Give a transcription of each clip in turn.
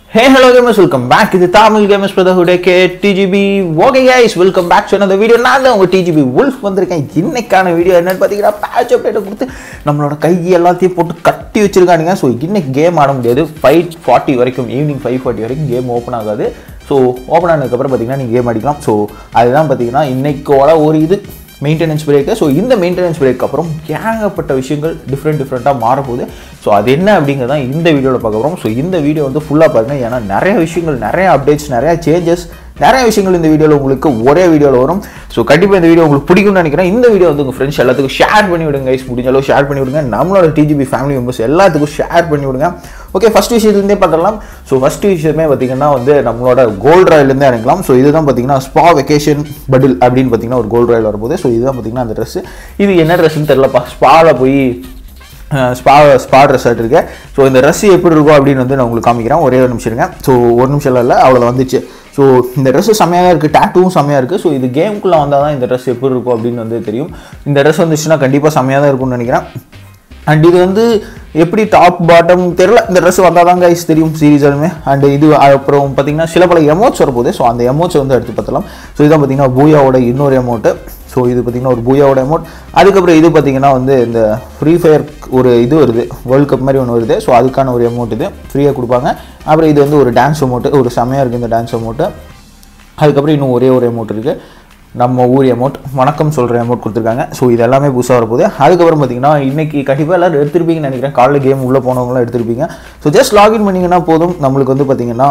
ஹே hello gamers welcome back இது Tamil gamers brotherhood கே TGB okay guys welcome back to அந்த video நான் தான் உங்கள் டிஜிபி உல்ஃப் வந்திருக்கேன் இன்னைக்கான வீடியோ என்னன்னு பார்த்தீங்கன்னா பேட்ச் அப்டேட்டை கொடுத்து நம்மளோட கை எல்லாத்தையும் போட்டு கட்டி வச்சிருக்கானுங்க ஸோ இன்னைக்கு கேம் ஆட முடியாது ஃபைவ் ஃபார்ட்டி வரைக்கும் ஈவினிங் ஃபைவ் ஃபார்ட்டி வரைக்கும் கேம் ஓப்பன் ஆகாது ஸோ ஓப்பன் ஆனதுக்கப்புறம் பார்த்தீங்கன்னா நீங்கள் கேம் அடிக்கலாம் ஸோ அதுதான் பார்த்தீங்கன்னா இன்னைக்கோட ஒரு இது மெயின்டெனன்ஸ் பிரேக்கு ஸோ இந்த மெயின்டெனன்ஸ் பிரேக் அப்புறம் ஏகப்பட்ட விஷயங்கள் டிஃப்ரெண்ட் டிஃப்ரெண்ட்டாக மாறப்போகுது ஸோ அது என்ன அப்படிங்கிறத இந்த வீடியோவில் பார்க்க போகிறோம் ஸோ இந்த வீடியோ வந்து ஃபுல்லாக பாருங்க ஏன்னா நிறைய விஷயங்கள் நிறைய அப்டேட்ஸ் நிறைய சேஞ்சஸ் நிறைய விஷயங்கள் இந்த வீடியோவில் உங்களுக்கு ஒரே வீடியோவில் வரும் ஸோ கண்டிப்பாக இந்த வீடியோ உங்களுக்கு பிடிக்கும்னு நினைக்கிறேன் இந்த வீடியோ வந்து உங்கள் ஃப்ரெண்ட்ஸ் எல்லாத்துக்கும் ஷேர் பண்ணி விடுங்க guys. முடிஞ்ச அளவு ஷேர் பண்ணி விடுங்க நம்மளோட டிஜிபி ஃபேமிலி மெம்பர்ஸ் எல்லாத்துக்கும் ஷேர் பண்ணி விடுங்க ஓகே ஃபஸ்ட் விஷயத்துலேருந்தே பார்த்துடலாம் ஸோ ஃபஸ்ட் விஷயமே பார்த்தீங்கன்னா வந்து நம்மளோட கோல்ட் ராயிலேருந்தே இறங்கலாம் ஸோ இதுதான் பார்த்தீங்கன்னா ஸ்பா வெக்கேஷன் பட்டில் அப்படின்னு பார்த்தீங்கன்னா ஒரு கோல்ட் ராயில் வரும்போது ஸோ இதுதான் பார்த்தீங்கன்னா அந்த ட்ரெஸ் இது என்ன ட்ரெஸ்ன்னு தெரியலப்பா ஸ்பாவில் போய் ஸ்பா ஸ்பா ட்ரெஸ் இருக்கு ஸோ இந்த ட்ரெஸ் எப்படி இருக்கும் அப்படின்னு வந்து நான் உங்களுக்கு காமிக்கிறேன் ஒரே ஒரு நிமிஷம் இருங்க ஸோ ஒரு நிமிஷம் இல்லை அவ்வளோ வந்துச்சு ஸோ இந்த ட்ரெஸ் செம்மையாக தான் இருக்குது டேட்டூவும் செம்மையாக இருக்குது ஸோ இது கேமுக்குள்ளே வந்தால் தான் இந்த ட்ரெஸ் எப்படி இருக்கும் அப்படின்னு வந்து தெரியும் இந்த ட்ரெஸ் வந்துச்சுன்னா கண்டிப்பாக செம்மையாக தான் இருக்கும்னு நினைக்கிறேன் அண்ட் இது வந்து எப்படி டாப் பாட்டம் தெரியல இந்த ட்ரெஸ் வந்தால் தான் கைஸ் தெரியும் சீரீஸாலுமே அண்ட் இது அப்புறம் பார்த்தீங்கன்னா சில பல எமோட்ஸ் வரப்போகுது ஸோ அந்த எமோட்ஸை வந்து எடுத்து பார்த்தலாம் ஸோ இதான் பார்த்தீங்கன்னா பூயாவோட இன்னொரு எமௌண்ட்டு ஸோ இது பார்த்தீங்கன்னா ஒரு பூயாவோட அமௌண்ட் அதுக்கப்புறம் இது பார்த்தீங்கன்னா வந்து இந்த ஃப்ரீ ஃபயர் ஒரு இது வருது வேர்ல்ட் கப் மாதிரி ஒன்று வருது ஸோ அதுக்கான ஒரு அமௌண்ட் இது ஃப்ரீயாக கொடுப்பாங்க அப்புறம் இது வந்து ஒரு டான்ஸ் அமௌண்ட்டு ஒரு செம்மையாக இருக்குது இந்த டான்ஸ் அமௌண்ட்டு அதுக்கப்புறம் இன்னும் ஒரே ஒரு அமௌண்ட் இருக்குது நம்ம ஊர் அமௌண்ட் வணக்கம் சொல்கிற அமௌண்ட் கொடுத்துருக்காங்க ஸோ இது எல்லாமே புதுசாக வரப்போகுது அதுக்கப்புறம் பார்த்தீங்கன்னா இன்றைக்கி கண்டிப்பாக எல்லோரும் எடுத்திருப்பீங்கன்னு நினைக்கிறேன் காலைல கேம் உள்ளே போனவங்களாம் எடுத்திருப்பீங்க ஸோ ஜஸ்ட் லாகின் பண்ணிங்கன்னா போதும் நம்மளுக்கு வந்து பார்த்தீங்கன்னா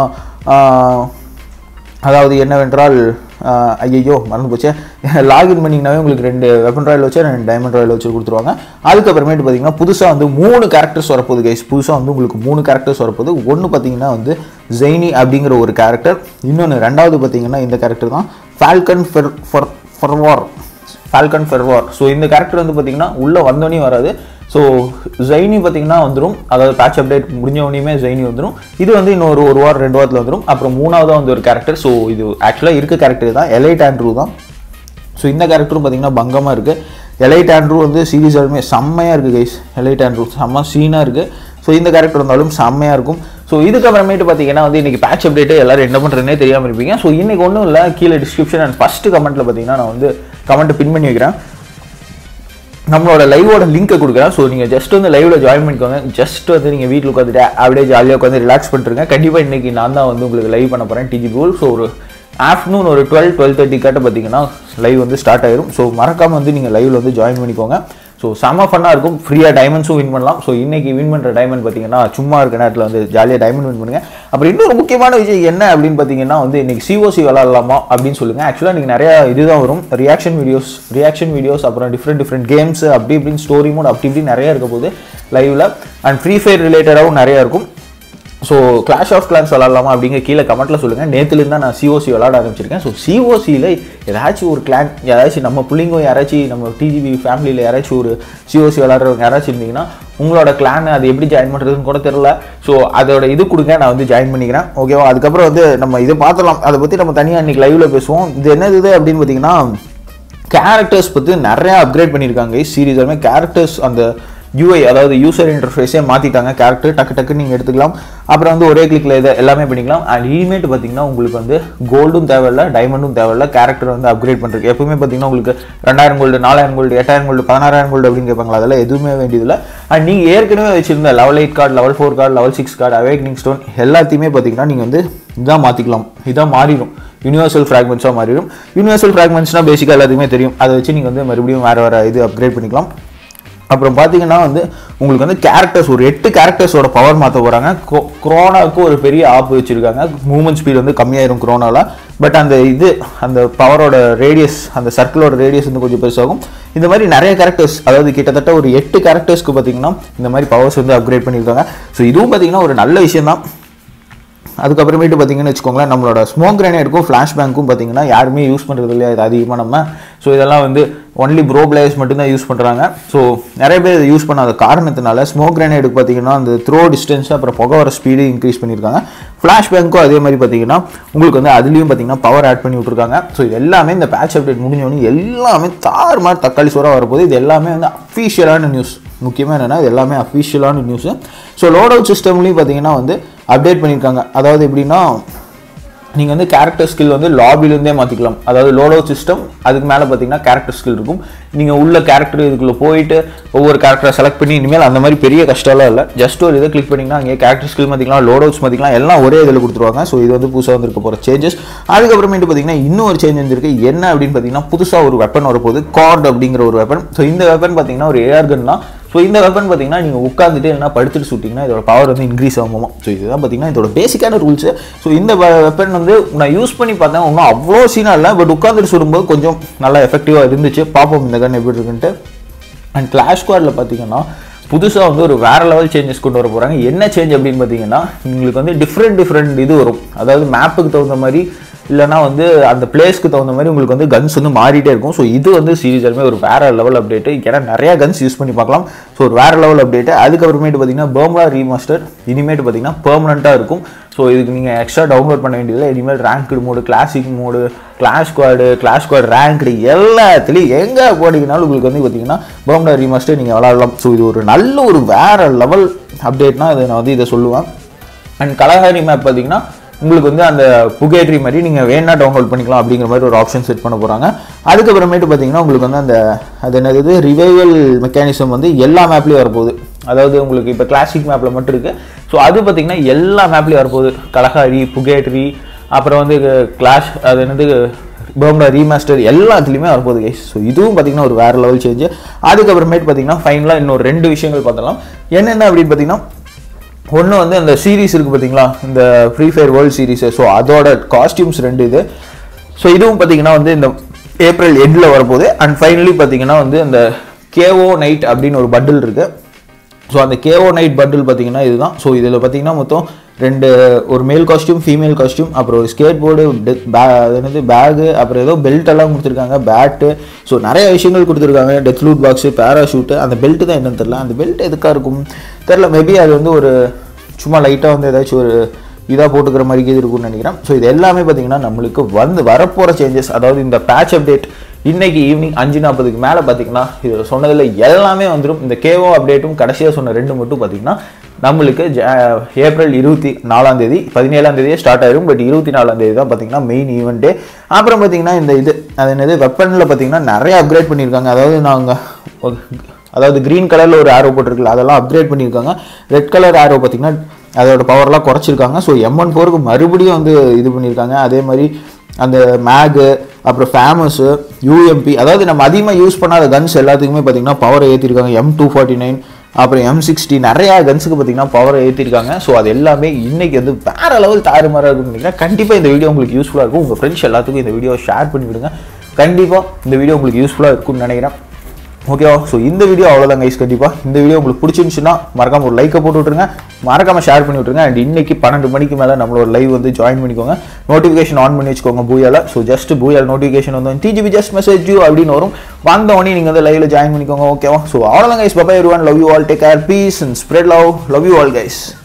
அதாவது என்னவென்றால் ஐயோ மறந்து போச்சு லாகின் பண்ணிங்கனாவே உங்களுக்கு ரெண்டு வெப்பன் ராயல் வச்சு ரெண்டு டைமண்ட் ராயல் வச்சு கொடுத்துருவாங்க அதுக்கப்புறமேட்டு பார்த்தீங்கன்னா புதுசாக வந்து மூணு கேரக்டர்ஸ் வரப்போகுது கைஸ் புதுசாக வந்து உங்களுக்கு மூணு கேரக்டர்ஸ் வரப்போகுது ஒன்று பார்த்தீங்கன்னா வந்து ஜெய்னி அப்படிங்கிற ஒரு கேரக்டர் இன்னொன்று ரெண்டாவது பார்த்தீங்கன்னா இந்த கேரக்டர் தான் ஃபால்கன் ஃபெர் ஃபர் ஃபர்வார் ஃபால்கன் ஃபெர்வார் ஸோ இந்த கேரக்டர் வந்து பார்த்தீங்கன்னா உள்ளே வந்தோடனே வராது ஸோ ஜெயினி பார்த்தீங்கன்னா வந்துடும் அதாவது பேட்ச் அப்டேட் முடிஞ்ச உடனேயுமே ஜெயினி வந்துடும் இது வந்து இன்னொரு ஒரு வாரம் ரெண்டு வாரத்தில் வந்துடும் அப்புறம் மூணாவதாக வந்து ஒரு கேரக்டர் ஸோ இது ஆக்சுவலாக இருக்க கேரக்டர் தான் எலைட் ஆண்ட்ரூ தான் ஸோ இந்த கேரக்டரும் பார்த்தீங்கன்னா பங்கமாக இருக்குது எலைட் ஆண்ட்ரூ வந்து சீரியஸாலுமே செம்மையாக இருக்குது கைஸ் எலைட் ஆண்ட்ரூ செம்ம சீனாக இருக்குது ஸோ இந்த கேரக்டர் வந்தாலும் செம்மையாக இருக்கும் ஸோ இதுக்கப்புறமேட்டு பார்த்தீங்கன்னா வந்து இன்றைக்கி பேட்ச் அப்டேட்டு எல்லாரும் என்ன பண்ணுறதுனே தெரியாமல் இருப்பீங்க ஸோ இன்றைக்கி ஒன்றும் இல்லை கீழே டிஸ்கிரிப்ஷன் அண்ட் ஃபஸ்ட்டு கமெண்ட்டில் பார்த்தீங்கன்னா நான் வந்து கமெண்ட்டை பின் பண்ணி வைக்கிறேன் நம்மளோட லைவோட லிங்க்கை கொடுக்குறேன் ஸோ நீங்கள் ஜஸ்ட் வந்து லைவில் ஜாயின் பண்ணிக்கோங்க ஜஸ்ட் வந்து நீங்கள் வீட்டில் உட்காந்துட்டு அப்படியே ஜாலியாக உட்காந்து ரிலாக்ஸ் பண்ணிருங்க கண்டிப்பாக இன்றைக்கி நான் தான் வந்து உங்களுக்கு லைவ் பண்ண போகிறேன் டிஜி ரூல் ஸோ ஒரு ஆஃப்டர்நூன் ஒரு டுவெல் டுவெல் தேர்ட்டி கிட்ட பார்த்தீங்கன்னா லைவ் வந்து ஸ்டார்ட் ஆயிரும் ஸோ மறக்காமல் வந்து நீங்கள் லைவில் வந்து ஜாயின் பண்ணிக்கோங்க ஸோ செம்ம ஃபன்னாக இருக்கும் ஃப்ரீயாக டைமண்ட்ஸும் வின் பண்ணலாம் ஸோ இன்றைக்கி வின் பண்ணுற டைமண்ட் பார்த்தீங்கன்னா சும்மா இருக்க நேரத்தில் வந்து ஜாலியாக டைமண்ட் வின் பண்ணுங்கள் அப்புறம் இன்னொரு முக்கியமான விஷயம் என்ன அப்படின்னு பார்த்தீங்கன்னா வந்து இன்றைக்கி சிஓசி விளாட்லாமா அப்படின்னு சொல்லுங்கள் ஆக்சுவலாக நீங்கள் நிறையா இதுதான் வரும் ரியாக்ஷன் வீடியோஸ் ரியாக்ஷன் வீடியோஸ் அப்புறம் டிஃப்ரெண்ட் டிஃப்ரெண்ட் கேம்ஸ் அப்படி இப்படின்னு ஸ்டோரி மோட் அப்படி இப்படி நிறையா இருக்க போகுது லைவில் அண்ட் ஃப்ரீ ஃபயர் ரிலேட்டடாகவும் நிறையா இருக்கும் ஸோ கிளாஷ் ஆஃப் கிளான்ஸ் விளாட்லாமா அப்படிங்கிற கீழே கமெண்ட்டில் சொல்லுங்கள் நேற்றுலேருந்து தான் நான் சிஓசி விளாட ஆரம்பிச்சிருக்கேன் ஸோ சிஓசியில் ஏதாச்சும் ஒரு கிளான் யாராச்சும் நம்ம பிள்ளைங்க யாராச்சும் நம்ம டிஜிபி ஃபேமிலியில் யாராச்சும் ஒரு சிஓசி விளாட்றவங்க யாராச்சும் இருந்தீங்கன்னா உங்களோட கிளான் அது எப்படி ஜாயின் பண்ணுறதுன்னு கூட தெரில ஸோ அதோட இது கொடுங்க நான் வந்து ஜாயின் பண்ணிக்கிறேன் ஓகேவா அதுக்கப்புறம் வந்து நம்ம இதை பார்த்துலாம் அதை பற்றி நம்ம தனியாக இன்றைக்கி லைவில் பேசுவோம் இது என்னது இது அப்படின்னு பார்த்தீங்கன்னா கேரக்டர்ஸ் பற்றி நிறையா அப்கிரேட் பண்ணியிருக்காங்க சீரியஸாலுமே கேரக்டர்ஸ் அந்த யூஐ அதாவது யூசர் இன்டர்ஃபேஸே மாற்றிட்டாங்க கேரக்டர் டக்கு டக்கு நீங்கள் எடுத்துக்கலாம் அப்புறம் வந்து ஒரே கிளிக்கில் இதை எல்லாமே பண்ணிக்கலாம் அண்ட் இனிமேட் பார்த்தீங்கன்னா உங்களுக்கு வந்து கோல்டும் தேவையில்ல டைமண்டும் தேவையில்ல கேரக்டர் வந்து அப்கிரேட் பண்ணுறதுக்கு எப்பவுமே பார்த்தீங்கன்னா உங்களுக்கு ரெண்டாயிரம் கோல்டு நாலாயிரம் கோல்டு எட்டாயிரம் கோல்டு பதினாறாயிரம் கோல்டு அப்படின்னு கேட்பாங்களா அதெல்லாம் எதுவுமே வேண்டியதில்லை அண்ட் நீங்கள் ஏற்கனவே வச்சிருந்த level eight card level four card level six card awakening stone எல்லாத்தையுமே பார்த்தீங்கன்னா நீங்கள் வந்து இதான் மாற்றிக்கலாம் இதான் மாறிடும் யூனிவர்சல் ஃப்ராக்மெண்ட்ஸாக மாறிடும் யூனிவர்சல் ஃப்ராக்மெண்ட்ஸ்னால் பேசிக்காக எல்லாத்துக்குமே தெரியும் அதை வச்சு நீங்கள் வந்து மறுபடியும் வேறு வேறு இது அப்கிரேட் பண்ணிக்கலாம் அப்புறம் பார்த்தீங்கன்னா வந்து உங்களுக்கு வந்து கேரக்டர்ஸ் ஒரு எட்டு கேரக்டர்ஸோட பவர் மாற்ற போகிறாங்க குரோனாவுக்கு ஒரு பெரிய ஆப் வச்சுருக்காங்க மூவ்மெண்ட் ஸ்பீட் வந்து கம்மியாயிரும் குரோனாவில் பட் அந்த இது அந்த பவரோட ரேடியஸ் அந்த சர்க்கிளோட ரேடியஸ் வந்து கொஞ்சம் பெருசாகும் இந்த மாதிரி நிறைய கேரக்டர்ஸ் அதாவது கிட்டத்தட்ட ஒரு எட்டு கேரக்டர்ஸ்க்கு பார்த்தீங்கன்னா இந்த மாதிரி பவர்ஸ் வந்து அப்கிரேட் பண்ணியிருக்காங்க ஸோ இதுவும் பார்த்தீங்கன்னா ஒரு நல்ல விஷயம் தான் அதுக்கப்புறமேட்டு பார்த்தீங்கன்னு வச்சுக்கோங்களேன் நம்மளோட ஸ்மோக் கிரேனேடுக்கும் ஃப்ளாஷ் பேங்க்கும் பார்த்தீங்கன்னா யாருமே யூஸ் பண்ணுறது இல்லையா இது அதிகமாக நம்ம ஸோ இதெல்லாம் வந்து ஒன்லி ப்ரோ பிளேயர்ஸ் மட்டும்தான் யூஸ் பண்ணுறாங்க ஸோ நிறைய பேர் இதை யூஸ் பண்ணாத காரணத்தினால ஸ்மோக் கிரேனேடுக்கு பார்த்தீங்கன்னா அந்த த்ரோ டிஸ்டன்ஸ் அப்புறம் புகை வர ஸ்பீடு இன்க்ரீஸ் பண்ணியிருக்காங்க ஃப்ளாஷ் பேங்க்கும் அதே மாதிரி பார்த்தீங்கன்னா உங்களுக்கு வந்து அதுலேயும் பார்த்தீங்கன்னா பவர் ஆட் பண்ணி விட்ருக்காங்க ஸோ இது எல்லாமே இந்த பேட்ச் அப்டேட் முடிஞ்சோடனே எல்லாமே தாறு மாதிரி தக்காளி சோறாக வரப்போகுது இது எல்லாமே வந்து அஃபீஷியலான நியூஸ் முக்கியமாக என்னென்னா இது எல்லாமே அஃபீஷியலான நியூஸு ஸோ லோட் அவுட் சிஸ்டம்லேயும் பார்த்தீங்கன்னா வந்து அப்டேட் பண்ணியிருக்காங்க அதாவது எப்படின்னா நீங்கள் வந்து கேரக்டர் ஸ்கில் வந்து லாபிலேருந்தே மாற்றிக்கலாம் அதாவது லோட் அவுட் சிஸ்டம் அதுக்கு மேலே பார்த்தீங்கன்னா கேரக்டர் ஸ்கில் இருக்கும் நீங்கள் உள்ள கேரக்டர் இதுக்குள்ளே போயிட்டு ஒவ்வொரு கேரக்டரை செலக்ட் பண்ணி இனிமேல் அந்த மாதிரி பெரிய கஷ்டம்லாம் இல்லை ஜஸ்ட் ஒரு இதை கிளிக் பண்ணிங்கன்னா அங்கே கேரக்டர் ஸ்கில் மாற்றிக்கலாம் லோட் அவுட்ஸ் மாற்றிக்கலாம் எல்லாம் ஒரே இதில் கொடுத்துருவாங்க ஸோ இது வந்து புதுசாக வந்துருக்க போகிற சேஞ்சஸ் அதுக்கப்புறமேட்டு பார்த்தீங்கன்னா இன்னும் ஒரு சேஞ்ச் வந்துருக்கு என்ன அப்படின்னு பார்த்தீங்கன்னா புதுசாக ஒரு வெப்பன் வரப்போகுது கார்டு அப்படிங்கிற ஒரு வெப்பன் ஸோ இந்த வெப்பன் பார்த்தீங்கன்னா ஒரு ஏஆர் கன் தான் ஸோ இந்த வெப்பன் பார்த்தீங்கன்னா நீங்கள் உட்காந்துட்டு இல்லைனா படுத்துட்டு சுட்டிங்கன்னா இதோட பவர் வந்து இன்க்ரீஸ் ஆகுமா ஸோ இதுதான் பார்த்தீங்கன்னா இதோட பேசிக்கான ரூல்ஸு ஸோ இந்த வெப்பன் வந்து நான் யூஸ் பண்ணி பார்த்தேன் ஒன்றும் அவ்வளோ சீனாக இல்லை பட் உட்காந்துட்டு சுடும்போது கொஞ்சம் நல்லா எஃபெக்டிவாக இருந்துச்சு பார்ப்போம் இந்த கன் எப்படி இருக்குன்ட்டு அண்ட் கிளாஷ் ஸ்குவாடில் பார்த்தீங்கன்னா புதுசாக வந்து ஒரு வேற லெவல் சேஞ்சஸ் கொண்டு வர போகிறாங்க என்ன சேஞ்ச் அப்படின்னு பார்த்தீங்கன்னா உங்களுக்கு வந்து டிஃப்ரெண்ட் டிஃப்ரெண்ட் இது வரும் அதாவது மேப்புக்கு தகுந்த மாதிரி இல்லைனா வந்து அந்த பிளேஸ்க்கு தகுந்த மாதிரி உங்களுக்கு வந்து கன்ஸ் வந்து மாறிட்டே இருக்கும் ஸோ இது வந்து சீரியஸாலுமே ஒரு வேற லெவல் அப்டேட்டு ஏன்னா நிறையா கன்ஸ் யூஸ் பண்ணி பார்க்கலாம் ஸோ ஒரு வேற லெவல் அப்டேட்டு அதுக்கப்புறமேட்டு பார்த்தீங்கன்னா பேர்மலா ரீமாஸ்டர் இனிமேட்டு பார்த்தீங்கன்னா பெர்மனண்ட்டாக இருக்கும் ஸோ இதுக்கு நீங்கள் எக்ஸ்ட்ரா டவுன்லோட் பண்ண வேண்டியதில்லை இனிமேல் ranked mode classic mode clash squad clash squad ranked எல்லாத்துலேயும் எங்கே போனீங்கனாலும் உங்களுக்கு வந்து பார்த்தீங்கன்னா பேர்மலா ரீமாஸ்டர் நீங்கள் விளாடலாம் ஸோ இது ஒரு நல்ல ஒரு வேற லெவல் அப்டேட்னா இது நான் வந்து இதை சொல்லுவேன் அண்ட் கலஹாரி மேப் பார்த்தீங்கன்னா உங்களுக்கு வந்து அந்த புகேட்ரி மாதிரி நீங்கள் வேணா டவுன்லோட் பண்ணிக்கலாம் அப்படிங்கிற மாதிரி ஒரு ஆப்ஷன் செட் பண்ண போகிறாங்க அதுக்கப்புறமேட்டு பார்த்தீங்கன்னா உங்களுக்கு வந்து அந்த அது என்னது ரிவைவல் மெக்கானிசம் வந்து எல்லா மேப்லேயும் வரப்போகுது அதாவது உங்களுக்கு இப்போ கிளாசிக் மேப்பில் மட்டும் இருக்குது ஸோ அது பார்த்தீங்கன்னா எல்லா மேப்லேயும் வரப்போகுது கலஹாரி புகேட்ரி அப்புறம் வந்து கிளாஷ் அது என்னது பேர்ம்டா ரீமாஸ்டர் எல்லாத்துலேயுமே வரப்போகுது கைஸ் ஸோ இதுவும் பார்த்தீங்கன்னா ஒரு வேறு லெவல் சேஞ்சு அதுக்கப்புறமேட்டு பார்த்தீங்கன்னா ஃபைனலாக இன்னொரு ரெண்டு விஷயங்கள் பார்த்தலாம் என்னென்ன அப்படின்னு பார்த்தீங்கன்னா ஒன்று வந்து அந்த சீரிஸ் இருக்குது பார்த்தீங்களா இந்த free fire world series so அதோட காஸ்டியூம்ஸ் ரெண்டு இது ஸோ இதுவும் பார்த்தீங்கன்னா வந்து இந்த ஏப்ரல் எண்டில் வரப்போகுது அண்ட் ஃபைனலி பார்த்தீங்கன்னா வந்து அந்த கேஓ நைட் அப்படின்னு ஒரு பண்டில் இருக்குது ஸோ அந்த கேஓ நைட் பண்டில் பார்த்தீங்கன்னா இதுதான் ஸோ இதில் பார்த்தீங்கன்னா மொத்தம் ரெண்டு ஒரு மேல் காஸ்டியூம் ஃபீமேல் காஸ்டியூம் அப்புறம் ஒரு ஸ்கேட் போர்டு பே அது என்னது பேகு அப்புறம் ஏதோ பெல்ட் எல்லாம் கொடுத்துருக்காங்க பேட்டு ஸோ நிறைய விஷயங்கள் கொடுத்துருக்காங்க டெத் லூட் பாக்ஸு பேராஷூட்டு அந்த பெல்ட் தான் என்னன்னு தெரில அந்த பெல்ட் எதுக்காக இருக்கும் தெரில மேபி அது வந்து ஒரு சும்மா லைட்டாக வந்து ஏதாச்சும் ஒரு இதாக போட்டுக்கிற மாதிரி இது இருக்கும்னு நினைக்கிறேன் ஸோ இது எல்லாமே பார்த்தீங்கன்னா நம்மளுக்கு வந்து வரப்போகிற சேஞ்சஸ் அதாவது இந்த பேட்ச் அப்டேட் இன்னைக்கு ஈவினிங் அஞ்சு நாற்பதுக்கு மேலே பார்த்தீங்கன்னா இது சொன்னதில் எல்லாமே வந்துடும் இந்த கேஓ அப்டேட்டும் கடைசியாக சொன்ன ரெண்டு மட்டும் பார்த்தீங்கன்னா நம்மளுக்கு ஏப்ரல் இருபத்தி நாலாம் தேதி பதினேழாம் தேதியே ஸ்டார்ட் ஆயிரும் பட் இருபத்தி நாலாம் தேதி தான் பார்த்தீங்கன்னா மெயின் ஈவெண்ட்டு அப்புறம் பார்த்தீங்கன்னா இந்த இது அது என்னது வெப்பனில் பார்த்தீங்கன்னா நிறைய அப்கிரேட் பண்ணியிருக்காங்க அதாவது நாங்கள் அதாவது க்ரீன் கலரில் ஒரு ஆரோ போட்டிருக்குல்ல அதெல்லாம் அப்கிரேட் பண்ணியிருக்காங்க ரெட் கலர் ஆரோ பார்த்தீங்கன்னா அதோட பவர்லாம் குறைச்சிருக்காங்க ஸோ எம்ஒன் ஃபோருக்கு மறுபடியும் வந்து இது பண்ணியிருக்காங்க அதே மாதிரி அந்த மேகு அப்புறம் ஃபேமஸு யூஎம்பி அதாவது நம்ம அதிகமாக யூஸ் பண்ணாத கன்ஸ் எல்லாத்துக்குமே பார்த்தீங்கன்னா பவர் ஏற்றிருக்காங்க எம் டூ ஃபார்ட்டி நைன் அப்புறம் எம் சிக்ஸ்டி நிறையா கன்ஸுக்கு பார்த்தீங்கன்னா பவர் ஏற்றிருக்காங்க ஸோ அது எல்லாமே இன்னைக்கு வந்து வேற லெவல் தாறுமாறாக இருக்கும்னு நினைக்கிறேன் கண்டிப்பாக இந்த வீடியோ உங்களுக்கு யூஸ்ஃபுல்லாக இருக்கும் உங்கள் ஃப்ரெண்ட்ஸ் எல்லாத்துக்கும் இந்த வீடியோ ஷேர் பண்ணி விடுங்க கண்டிப்பாக இந்த வீடியோ உங்களுக்கு யூஸ்ஃபுல்லாக இருக்கும்னு நினைக்கிறேன் ஓகேவா ஸோ இந்த வீடியோ அவ்வளோதான் கைஸ் கண்டிப்பாக இந்த வீடியோ உங்களுக்கு பிடிச்சிருந்துச்சுன்னா மறக்காம ஒரு லைக்கை போட்டு விட்ருங்க மறக்காம ஷேர் பண்ணி விட்ருங்க அண்ட் இன்னைக்கு பன்னெண்டு மணிக்கு மேலே நம்மளோட லைவ் வந்து ஜாயின் பண்ணிக்கோங்க நோட்டிஃபிகேஷன் ஆன் பண்ணி வச்சுக்கோங்க பூயால ஸோ ஜஸ்ட் பூயால் நோட்டிஃபிகேஷன் வந்து டிஜிபி ஜஸ்ட் மெசேஜ் யூ அப்படின்னு வரும் வந்த உடனே நீங்கள் வந்து லைவ்ல ஜாயின் பண்ணிக்கோங்க ஓகேவா ஸோ அவ்வளோதான் guys bye bye everyone love you all take care peace and spread love love you all guys